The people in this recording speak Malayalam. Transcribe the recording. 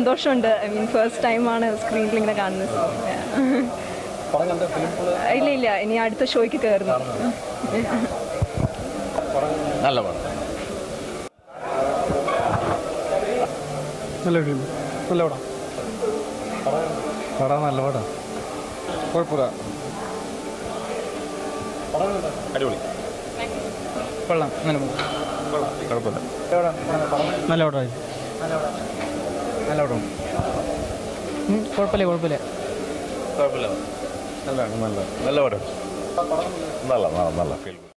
സന്തോഷമുണ്ട് ഐ മീൻ ഫസ്റ്റ് ടൈമാണ് സ്ക്രീനിൽ ഇങ്ങനെ കാണുന്നത് പടം കണ്ട ഫിലിം ഇല്ല ഇല്ല ഇനി അടുത്ത ഷോയ്ക്ക് കയറുന്നു നല്ല പടം നല്ല ഫിലിം നല്ല പടം പടം നല്ല പടം കുഴപ്പമില്ല അടിപൊളി കൊള്ളാം നല്ല കുഴപ്പമില്ല നല്ല പടമായി നല്ല പടം കുഴപ്പമില്ല കുഴപ്പമില്ല കുഴപ്പമില്ല നല്ല നല്ല നല്ല പടം നല്ല നല്ല നല്ല ഫീൽ